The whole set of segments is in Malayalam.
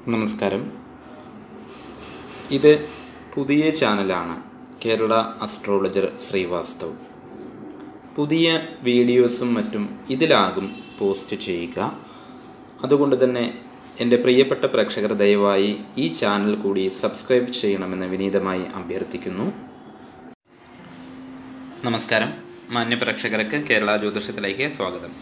നമസ്കാരം ഇത് പുതിയ ചാനലാണ് കേരള അസ്ട്രോളജർ ശ്രീവാസ്തവ് പുതിയ വീഡിയോസും മറ്റും ഇതിലാകും പോസ്റ്റ് ചെയ്യുക അതുകൊണ്ട് തന്നെ എൻ്റെ പ്രിയപ്പെട്ട പ്രേക്ഷകർ ദയവായി ഈ ചാനൽ കൂടി സബ്സ്ക്രൈബ് ചെയ്യണമെന്ന് വിനീതമായി അഭ്യർത്ഥിക്കുന്നു നമസ്കാരം മാന്യ പ്രേക്ഷകർക്ക് കേരള ജ്യോതിഷത്തിലേക്ക് സ്വാഗതം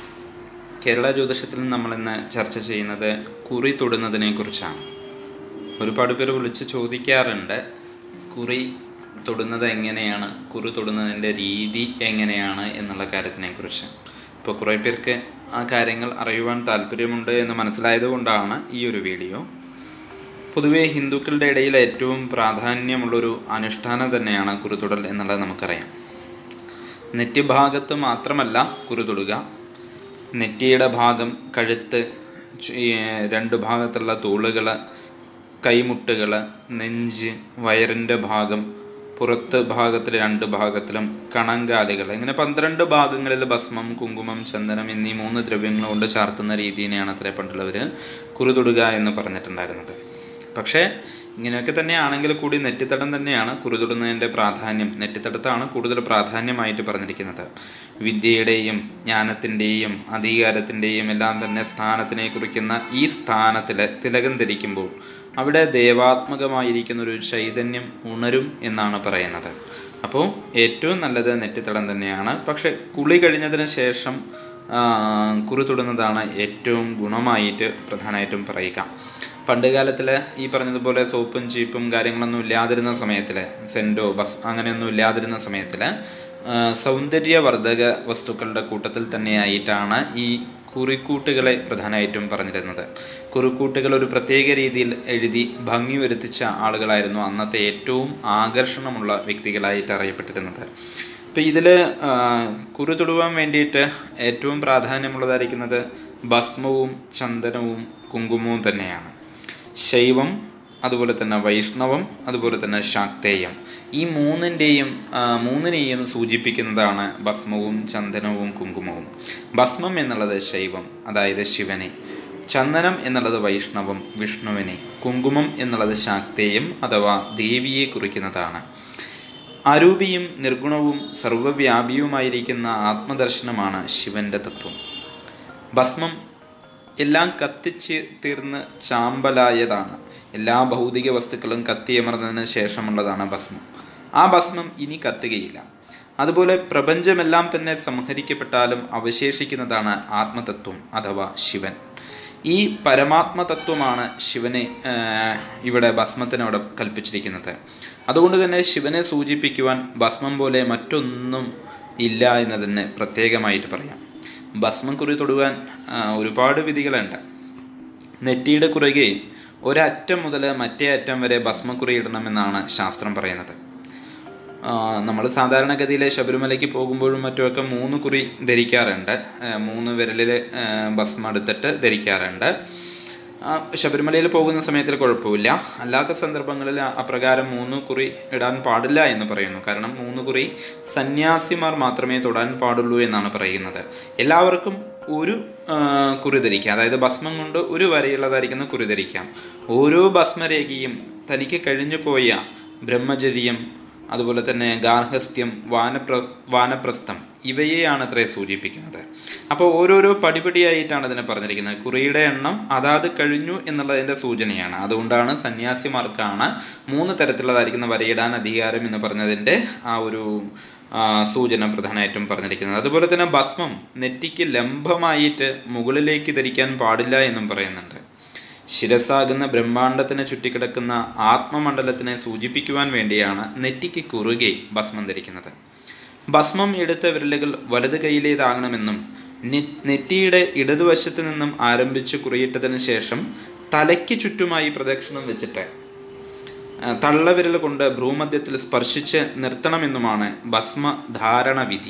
കേരള ജ്യോതിഷത്തിൽ നമ്മൾ ഇന്ന് ചർച്ച ചെയ്യുന്നത് കുറി തൊടുന്നതിനെ കുറിച്ചാണ് ഒരുപാട് പേര് വിളിച്ച് ചോദിക്കാറുണ്ട് കുറി തൊടുന്നത് എങ്ങനെയാണ് കുറി തൊടുന്നതിൻ്റെ രീതി എങ്ങനെയാണ് എന്നുള്ള കാര്യത്തിനെ കുറിച്ച് ഇപ്പോൾ കുറേ പേർക്ക് ആ കാര്യങ്ങൾ അറിയുവാൻ താല്പര്യമുണ്ട് എന്ന് മനസ്സിലായതുകൊണ്ടാണ് ഈ ഒരു വീഡിയോ പൊതുവെ ഹിന്ദുക്കളുടെ ഇടയിൽ ഏറ്റവും പ്രാധാന്യമുള്ളൊരു അനുഷ്ഠാനം തന്നെയാണ് കുറുതൊടൽ എന്നുള്ളത് നമുക്കറിയാം നെറ്റിഭാഗത്ത് മാത്രമല്ല കുറുതൊടുക നെറ്റിയുടെ ഭാഗം കഴുത്ത് ചു- ഈ രണ്ട് ഭാഗത്തുള്ള തോളുകൾ കൈമുട്ടുകൾ നെഞ്ച് വയറിൻ്റെ ഭാഗം പുറത്ത് ഭാഗത്തിൽ രണ്ട് ഭാഗത്തിലും കണങ്കാലുകൾ ഇങ്ങനെ പന്ത്രണ്ട് ഭാഗങ്ങളിൽ ഭസ്മം കുങ്കുമം ചന്ദനം എന്നീ മൂന്ന് ദ്രവ്യങ്ങൾ കൊണ്ട് ചാർത്തുന്ന രീതിനെയാണ് അത്ര പണ്ടുള്ളവർ കുറുതൊടുക എന്ന് പറഞ്ഞിട്ടുണ്ടായിരുന്നത് പക്ഷേ ഇങ്ങനെയൊക്കെ തന്നെയാണെങ്കിൽ കൂടി നെറ്റിത്തടം തന്നെയാണ് കുറുതൊടുന്നതിൻ്റെ പ്രാധാന്യം നെറ്റിത്തടത്താണ് കൂടുതൽ പ്രാധാന്യമായിട്ട് പറഞ്ഞിരിക്കുന്നത് വിദ്യയുടെയും ജ്ഞാനത്തിൻ്റെയും അധികാരത്തിൻ്റെയും എല്ലാം തന്നെ സ്ഥാനത്തിനെ കുറിക്കുന്ന ഈ സ്ഥാനത്തിൽ തിലകം ധരിക്കുമ്പോൾ അവിടെ ദേവാത്മകമായിരിക്കുന്ന ഒരു ചൈതന്യം ഉണരും എന്നാണ് പറയുന്നത് അപ്പോൾ ഏറ്റവും നല്ലത് നെറ്റിത്തടം തന്നെയാണ് പക്ഷെ കുളി കഴിഞ്ഞതിന് ശേഷം ആ, കുറി തൊടുന്നതാണ് ഏറ്റവും ഗുണമായിട്ട് പ്രധാനമായിട്ടും പറയുക പണ്ട് കാലത്തിൽ ഈ പറഞ്ഞതുപോലെ സോപ്പും ചീപ്പും കാര്യങ്ങളൊന്നും ഇല്ലാതിരുന്ന സമയത്തിൽ സെൻറ്റോ ബസ് അങ്ങനെയൊന്നും ഇല്ലാതിരുന്ന സമയത്തിൽ സൗന്ദര്യവർദ്ധക വസ്തുക്കളുടെ കൂട്ടത്തിൽ തന്നെയായിട്ടാണ് ഈ കുറിക്കൂട്ടുകളെ പ്രധാനമായിട്ടും പറഞ്ഞിരുന്നത് കുറിക്കൂട്ടുകൾ ഒരു പ്രത്യേക രീതിയിൽ എഴുതി ഭംഗി വരുത്തിച്ച ആളുകളായിരുന്നു അന്നത്തെ ഏറ്റവും ആകർഷണമുള്ള വ്യക്തികളായിട്ട് അറിയപ്പെട്ടിരുന്നത് ഇപ്പം ഇതിൽ കുറി തൊടുവാൻ വേണ്ടിയിട്ട് ഏറ്റവും പ്രാധാന്യമുള്ളതായിരിക്കുന്നത് ഭസ്മവും ചന്ദനവും കുങ്കുമവും തന്നെയാണ് ശൈവം അതുപോലെ തന്നെ വൈഷ്ണവം അതുപോലെ തന്നെ ശാക്തേയം ഈ മൂന്നിൻ്റെയും മൂന്നിനെയും സൂചിപ്പിക്കുന്നതാണ് ഭസ്മവും ചന്ദനവും കുങ്കുമവും ഭസ്മം എന്നുള്ളത് ശൈവം അതായത് ശിവനെ ചന്ദനം എന്നുള്ളത് വൈഷ്ണവം വിഷ്ണുവിനെ കുങ്കുമം എന്നുള്ളത് ശാക്തേയം അഥവാ ദേവിയെ കുറിക്കുന്നതാണ് അരൂപിയും നിർഗുണവും സർവവ്യാപിയുമായിരിക്കുന്ന ആത്മദർശനമാണ് ശിവന്റെ തത്വം ഭസ്മം എല്ലാം കത്തിച്ച് തീർന്ന് ചാമ്പലായതാണ് എല്ലാ ഭൗതിക വസ്തുക്കളും കത്തിയമർന്നതിന് ശേഷമുള്ളതാണ് ഭസ്മം ആ ഭസ്മം ഇനി കത്തുകയില്ല അതുപോലെ പ്രപഞ്ചമെല്ലാം തന്നെ സംഹരിക്കപ്പെട്ടാലും അവശേഷിക്കുന്നതാണ് ആത്മതത്വം അഥവാ ശിവൻ ഈ പരമാത്മ തത്വമാണ് ശിവനെ ആ, ഇവിടെ ഭസ്മത്തിനവിടെ കൽപ്പിച്ചിരിക്കുന്നത് അതുകൊണ്ട് തന്നെ ശിവനെ സൂചിപ്പിക്കുവാൻ ഭസ്മം പോലെ മറ്റൊന്നും ഇല്ല എന്ന് തന്നെ പ്രത്യേകമായിട്ട് പറയാം ഭസ്മം കുറി തൊടുവാൻ ആ, ഒരുപാട് വിധികളുണ്ട് നെറ്റിയുടെ കുറുകെ ഒരറ്റം മുതൽ മറ്റേ അറ്റം വരെ ഭസ്മക്കുറി ഇടണമെന്നാണ് ശാസ്ത്രം പറയുന്നത് നമ്മൾ സാധാരണഗതിയിൽ ശബരിമലയ്ക്ക് പോകുമ്പോഴും മറ്റുമൊക്കെ മൂന്ന് കുറി ധരിക്കാറുണ്ട് ആ, മൂന്ന് വിരലിൽ ഭസ്മം എടുത്തിട്ട് ധരിക്കാറുണ്ട് ആ, ശബരിമലയിൽ പോകുന്ന സമയത്തിൽ കുഴപ്പമില്ല അല്ലാത്ത സന്ദർഭങ്ങളിൽ അപ്രകാരം മൂന്ന് കുറി ഇടാൻ പാടില്ല എന്ന് പറയുന്നു കാരണം മൂന്ന് കുറി സന്യാസിമാർ മാത്രമേ തൊടാൻ പാടുള്ളൂ എന്നാണ് പറയുന്നത് എല്ലാവർക്കും ഒരു ആ, കുറി ധരിക്കാം അതായത് ഭസ്മം കൊണ്ട് ഒരു വരയുള്ളതായിരിക്കുന്ന കുറി ധരിക്കാം ഓരോ ഭസ്മരേഖയും തനിക്ക് കഴിഞ്ഞു പോയ ബ്രഹ്മചര്യം അതുപോലെ തന്നെ ഗാർഹസ്ഥ്യം വാനപ്ര വാനപ്രസ്ഥം ഇവയെയാണ് അത്രേ സൂചിപ്പിക്കുന്നത് അപ്പോൾ ഓരോരോ പടിപടിയായിട്ടാണ് ഇതിനെ പറഞ്ഞിരിക്കുന്നത് കുറിയുടെ എണ്ണം അതാത് കഴിഞ്ഞു എന്നുള്ളതിൻ്റെ സൂചനയാണ് അതുകൊണ്ടാണ് സന്യാസിമാർക്കാണ് മൂന്ന് തരത്തിലുള്ളതായിരിക്കുന്ന വരയിടാൻ അധികാരം എന്ന് പറഞ്ഞതിൻ്റെ ആ ഒരു ആ, സൂചന പ്രധാനമായിട്ടും പറഞ്ഞിരിക്കുന്നത് അതുപോലെ തന്നെ ഭസ്മം നെറ്റിക്ക് ലംബമായിട്ട് മുകളിലേക്ക് ധരിക്കാൻ പാടില്ല എന്നും പറയുന്നുണ്ട് ശിരസാകുന്ന ബ്രഹ്മാണ്ടത്തിന് ചുറ്റിക്കിടക്കുന്ന ആത്മമണ്ഡലത്തിനെ സൂചിപ്പിക്കുവാൻ വേണ്ടിയാണ് നെറ്റിക്ക് കുറുകെ ഭസ്മം ധരിക്കുന്നത് ഭസ്മം എടുത്ത വിരലുകൾ വലത് കൈയിലേതാകണമെന്നും നെ- നെറ്റിയുടെ ഇടതുവശത്ത് നിന്നും ആരംഭിച്ച് കുറിയിട്ടതിന് ശേഷം തലയ്ക്ക് ചുറ്റുമായി പ്രദക്ഷിണം വെച്ചിട്ട് ആ, തള്ളവിരൽ കൊണ്ട് ഭ്രൂമധ്യത്തിൽ സ്പർശിച്ച് നിർത്തണമെന്നുമാണ് ഭസ്മധാരണ വിധി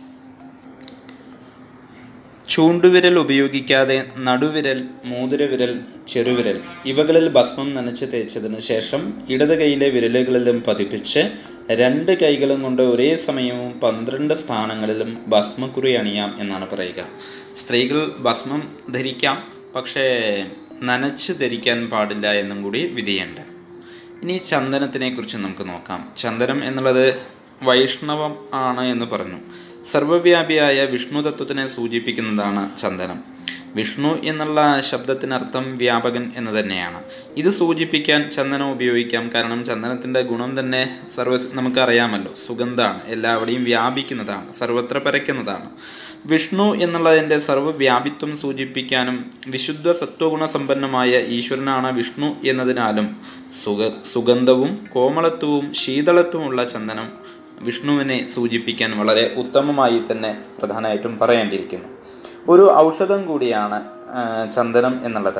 ചൂണ്ടുവിരൽ ഉപയോഗിക്കാതെ നടുവിരൽ മൂതിരവിരൽ ചെറുവിരൽ ഇവകളിൽ ഭസ്മം നനച്ച് തേച്ചതിന് ശേഷം ഇടത് കൈയിലെ വിരലുകളിലും പതിപ്പിച്ച് രണ്ട് കൈകളും കൊണ്ട് ഒരേ സമയവും പന്ത്രണ്ട് സ്ഥാനങ്ങളിലും ഭസ്മക്കുറി അണിയാം എന്നാണ് പറയുക സ്ത്രീകൾ ഭസ്മം ധരിക്കാം പക്ഷേ നനച്ച് ധരിക്കാൻ പാടില്ല എന്നും കൂടി വിധിയുണ്ട് ഇനി ചന്ദനത്തിനെ കുറിച്ച് നമുക്ക് നോക്കാം ചന്ദനം എന്നുള്ളത് വൈഷ്ണവം ആണ് എന്ന് പറഞ്ഞു സർവവ്യാപിയായ വിഷ്ണു തത്വത്തിനെ സൂചിപ്പിക്കുന്നതാണ് ചന്ദനം വിഷ്ണു എന്നുള്ള ശബ്ദത്തിനർത്ഥം വ്യാപകൻ എന്ന് തന്നെയാണ് ഇത് സൂചിപ്പിക്കാൻ ചന്ദനം ഉപയോഗിക്കാം കാരണം ചന്ദനത്തിൻ്റെ ഗുണം തന്നെ സർവ നമുക്കറിയാമല്ലോ സുഗന്ധമാണ് എല്ലാവിടെയും വ്യാപിക്കുന്നതാണ് സർവത്ര പരയ്ക്കുന്നതാണ് വിഷ്ണു എന്നുള്ളതിൻ്റെ സർവ്വവ്യാപിത്വം സൂചിപ്പിക്കാനും വിശുദ്ധ സത്വഗുണ സമ്പന്നമായ ഈശ്വരനാണ് വിഷ്ണു എന്നതിനാലും സുഗ സുഗന്ധവും കോമളത്വവും ശീതളത്വമുള്ള ചന്ദനം വിഷ്ണുവിനെ സൂചിപ്പിക്കാൻ വളരെ ഉത്തമമായി തന്നെ പ്രധാനമായിട്ടും പറയേണ്ടിയിരിക്കുന്നു ഒരു ഔഷധം കൂടിയാണ് ആ, ചന്ദനം എന്നുള്ളത്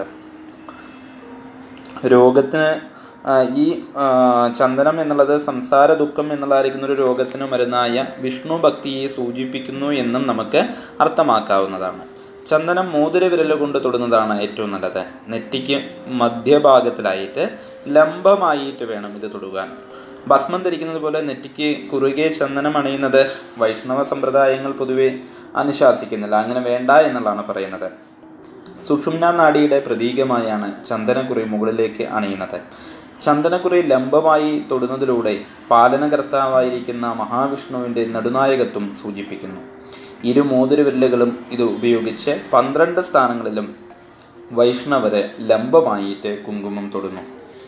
രോഗത്തിന് ആ, ഈ ആ, ചന്ദനം എന്നുള്ളത് സംസാര ദുഃഖം എന്നുള്ളതായിരിക്കുന്ന ഒരു രോഗത്തിന് മരുന്നായ വിഷ്ണു ഭക്തിയെ സൂചിപ്പിക്കുന്നു എന്നും നമുക്ക് അർത്ഥമാക്കാവുന്നതാണ് ചന്ദനം മോതിര വിരൽ കൊണ്ട് തൊടുന്നതാണ് ഏറ്റവും നല്ലത് നെറ്റിക്ക് മധ്യഭാഗത്തിലായിട്ട് ലംബമായിട്ട് വേണം ഇത് തൊടുവാൻ ഭസ്മം ധരിക്കുന്നത് പോലെ നെറ്റിക്ക് കുറുകെ ചന്ദനം അണിയുന്നത് വൈഷ്ണവ സമ്പ്രദായങ്ങൾ പൊതുവെ അനുശാസിക്കുന്നില്ല അങ്ങനെ വേണ്ട എന്നുള്ളതാണ് പറയുന്നത് സുഷുമ്ന നാഡിയുടെ പ്രതീകമായാണ് ചന്ദനക്കുറി മുകളിലേക്ക് അണിയുന്നത് ചന്ദനക്കുറി ലംബമായി തൊടുന്നതിലൂടെ പാലനകർത്താവായിരിക്കുന്ന മഹാവിഷ്ണുവിൻ്റെ നടുനായകത്വം സൂചിപ്പിക്കുന്നു ഇരു മോതിരവിരലുകളും ഇത് ഉപയോഗിച്ച് പന്ത്രണ്ട് സ്ഥാനങ്ങളിലും വൈഷ്ണവര് ലംബമായിട്ട് കുങ്കുമം തൊടുന്നു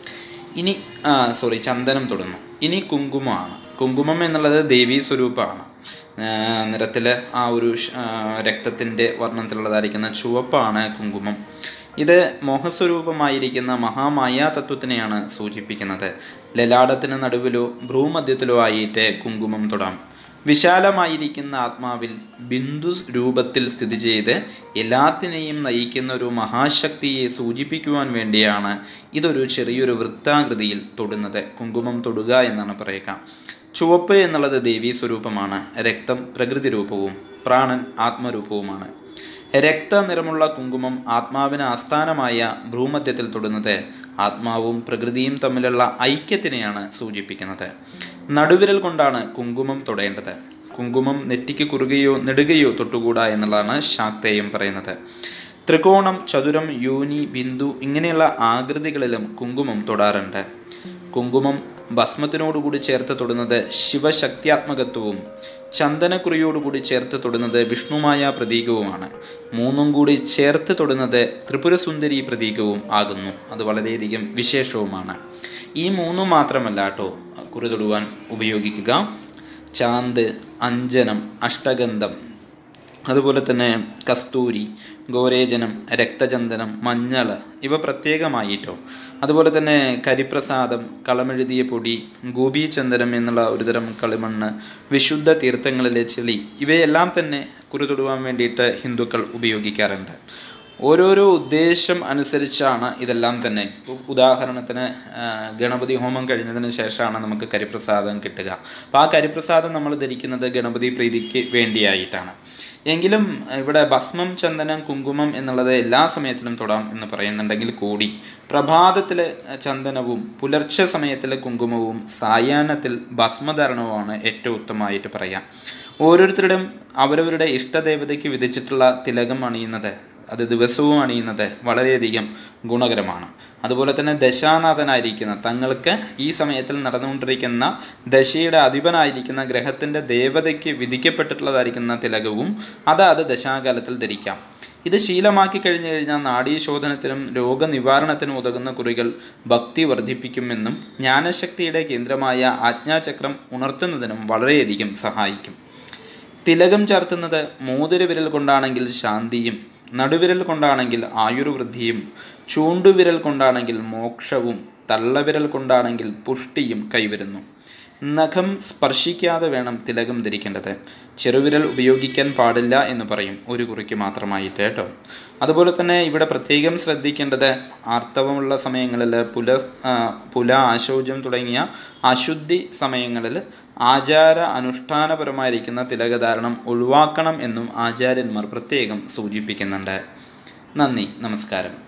ഇനി ആ സോറി ചന്ദനം തൊടുന്നു ഇനി കുങ്കുമമാണ് കുങ്കുമം എന്നുള്ളത് ദേവീ സ്വരൂപമാണ് നിറത്തിൽ ആ ഒരു ഷ്- ആ, രക്തത്തിൻ്റെ വർണ്ണത്തിലുള്ളതായിരിക്കുന്ന ചുവപ്പാണ് കുങ്കുമം ഇത് മോഹസ്വരൂപമായിരിക്കുന്ന മഹാമായ തത്വത്തിനെയാണ് സൂചിപ്പിക്കുന്നത് ലലാടത്തിന് നടുവിലോ ഭ്രൂമധ്യത്തിലോ ആയിട്ട് കുങ്കുമം തൊടാം വിശാലമായിരിക്കുന്ന ആത്മാവിൽ ബിന്ദു രൂപത്തിൽ സ്ഥിതി ചെയ്ത് എല്ലാത്തിനെയും നയിക്കുന്ന ഒരു മഹാശക്തിയെ സൂചിപ്പിക്കുവാൻ വേണ്ടിയാണ് ഇതൊരു ചെറിയൊരു വൃത്താകൃതിയിൽ തൊടുന്നത് കുങ്കുമം തൊടുക എന്നാണ് പറയുക ചുവപ്പ് എന്നുള്ളത് ദേവീ സ്വരൂപമാണ് രക്തം പ്രകൃതി രൂപവും പ്രാണൻ ആത്മരൂപവുമാണ് രക്തനിറമുള്ള കുങ്കുമം ആത്മാവിന് ആസ്ഥാനമായ ഭ്രൂമധ്യത്തിൽ തൊടുന്നത് ആത്മാവും പ്രകൃതിയും തമ്മിലുള്ള ഐക്യത്തിനെയാണ് സൂചിപ്പിക്കുന്നത് നടുവിരൽ കൊണ്ടാണ് കുങ്കുമം തൊടേണ്ടത് കുങ്കുമം നെറ്റിക്ക് കുറുകയോ നെടുകയോ തൊട്ടുകൂടാ എന്നുള്ളതാണ് ശാക്തേയം പറയുന്നത് ത്രികോണം ചതുരം യൂനി ബിന്ദു ഇങ്ങനെയുള്ള ആകൃതികളിലും കുങ്കുമം തൊടാറുണ്ട് കുങ്കുമം ഭസ്മത്തിനോടുകൂടി ചേർത്ത് തൊടുന്നത് ശിവശക്തിയാത്മകത്വവും ചന്ദനക്കുറിയോടുകൂടി ചേർത്ത് തൊടുന്നത് വിഷ്ണുമായ പ്രതീകവുമാണ് മൂന്നും കൂടി ചേർത്ത് തൊടുന്നത് ത്രിപുരസുന്ദരി പ്രതീകവും ആകുന്നു അത് വളരെയധികം വിശേഷവുമാണ് ഈ മൂന്നും മാത്രമല്ല കേട്ടോ കുറി തൊടുവാൻ ഉപയോഗിക്കുക ചാന്ത് അഞ്ജനം അഷ്ടഗന്ധം അതുപോലെ തന്നെ കസ്തൂരി ഗോരേചനം രക്തചന്ദനം മഞ്ഞൾ ഇവ പ്രത്യേകമായിട്ടോ അതുപോലെ തന്നെ കരിപ്രസാദം കളമെഴുതിയ പൊടി ഗോപീചന്ദനം എന്നുള്ള ഒരുതരം കളിമണ്ണ് വിശുദ്ധ തീർത്ഥങ്ങളിലെ ചെളി ഇവയെല്ലാം തന്നെ കുറിതൊടുവാൻ വേണ്ടിയിട്ട് ഹിന്ദുക്കൾ ഉപയോഗിക്കാറുണ്ട് ഓരോരോ ഉദ്ദേശം അനുസരിച്ചാണ് ഇതെല്ലാം തന്നെ ഉ- ഉദാഹരണത്തിന് ആ, ഗണപതി ഹോമം കഴിഞ്ഞതിന് ശേഷമാണ് നമുക്ക് കരിപ്രസാദം കിട്ടുക അപ്പോൾ ആ കരിപ്രസാദം നമ്മൾ ധരിക്കുന്നത് ഗണപതി പ്രീതിക്ക് വേണ്ടിയായിട്ടാണ് എങ്കിലും ഇവിടെ ഭസ്മം ചന്ദനം കുങ്കുമം എന്നുള്ളത് എല്ലാ സമയത്തിലും തൊടാം എന്ന് പറയുന്നുണ്ടെങ്കിൽ കൂടി പ്രഭാതത്തിൽ ചന്ദനവും പുലർച്ചെ സമയത്തിൽ കുങ്കുമവും സായാഹ്നത്തിൽ ഭസ്മധാരണവുമാണ് ഏറ്റവും ഉത്തമമായിട്ട് പറയാം ഓരോരുത്തരുടെയും അവരവരുടെ ഇഷ്ടദേവതയ്ക്ക് വിധിച്ചിട്ടുള്ള തിലകം അണിയുന്നത് അത് ദിവസവും അണിയുന്നത് വളരെയധികം ഗുണകരമാണ് അതുപോലെ തന്നെ ദശാനാഥനായിരിക്കുന്ന തങ്ങൾക്ക് ഈ സമയത്തിൽ നടന്നുകൊണ്ടിരിക്കുന്ന ദശയുടെ അധിപനായിരിക്കുന്ന ഗ്രഹത്തിൻ്റെ ദേവതയ്ക്ക് വിധിക്കപ്പെട്ടിട്ടുള്ളതായിരിക്കുന്ന തിലകവും അത് അത് ദശാകാലത്തിൽ ധരിക്കാം ഇത് ശീലമാക്കി കഴിഞ്ഞു കഴിഞ്ഞാൽ നാഡീശോധനത്തിനും രോഗനിവാരണത്തിനും ഉതകുന്ന കുറികൾ ഭക്തി വർദ്ധിപ്പിക്കുമെന്നും ജ്ഞാനശക്തിയുടെ കേന്ദ്രമായ ആജ്ഞാചക്രം ഉണർത്തുന്നതിനും വളരെയധികം സഹായിക്കും തിലകം ചാർത്തുന്നത് മോതിര വിരൽ കൊണ്ടാണെങ്കിൽ ശാന്തിയും നടുവിരൽ കൊണ്ടാണെങ്കിൽ ആയുർവൃദ്ധിയും ചൂണ്ടുവിരൽ കൊണ്ടാണെങ്കിൽ മോക്ഷവും തള്ളവിരൽ കൊണ്ടാണെങ്കിൽ പുഷ്ടിയും കൈവരുന്നു നഖം സ്പർശിക്കാതെ വേണം തിലകം ധരിക്കേണ്ടത് ചെറുവിരൽ ഉപയോഗിക്കാൻ പാടില്ല എന്ന് പറയും ഒരു കുറിക്ക് മാത്രമായിട്ട് കേട്ടോ അതുപോലെ തന്നെ ഇവിടെ പ്രത്യേകം ശ്രദ്ധിക്കേണ്ടത് ആർത്തവമുള്ള സമയങ്ങളിൽ പുല ആ, പുല ആശൗചം തുടങ്ങിയ അശുദ്ധി സമയങ്ങളിൽ ആചാര അനുഷ്ഠാനപരമായിരിക്കുന്ന തിലകധാരണം ഒഴിവാക്കണം എന്നും ആചാര്യന്മാർ പ്രത്യേകം സൂചിപ്പിക്കുന്നുണ്ട് നന്ദി നമസ്കാരം